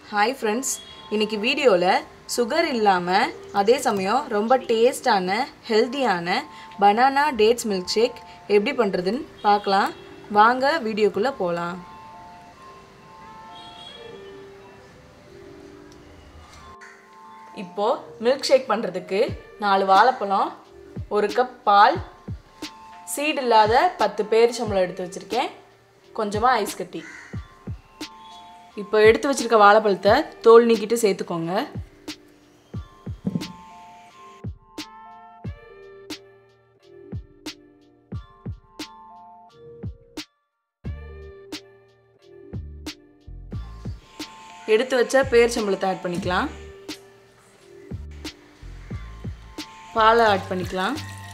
hi friends இன்னைக்கு வீடியோவில் sugar இல்லாமல் அதே சமயம் ரொம்ப டேஸ்டான ஹெல்த்தியான பனானா டேட்ஸ் மில்க் ஷேக் எப்படி பண்ணுறதுன்னு பார்க்கலாம் வாங்க வீடியோக்குள்ளே போகலாம் இப்போது மில்க் ஷேக் பண்ணுறதுக்கு நாலு வாழைப்பழம் ஒரு கப் பால் சீடு இல்லாத பத்து பேரிச்சம்பழம் எடுத்து வச்சுருக்கேன் கொஞ்சமாக ஐஸ் கட்டி இப்போ எடுத்து வச்சிருக்க வாழைப்பழத்தை தோல் நீக்கிட்டு சேர்த்துக்கோங்க எடுத்து வச்ச பேரிச்சம்பழத்தை ஆட் பண்ணிக்கலாம் பாலை ஆட் பண்ணிக்கலாம்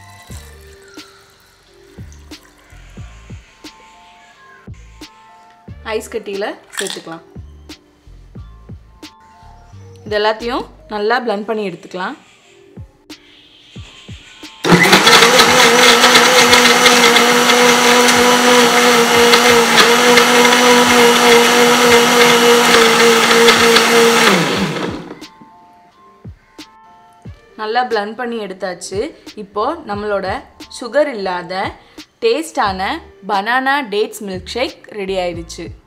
ஐஸ் கட்டியில் சேர்த்துக்கலாம் இது எல்லாத்தையும் நல்லா பிளண்ட் பண்ணி எடுத்துக்கலாம் நல்லா பிளண்ட் பண்ணி எடுத்தாச்சு இப்போது நம்மளோட சுகர் இல்லாத டேஸ்டான banana dates milkshake ready ஆயிடுச்சு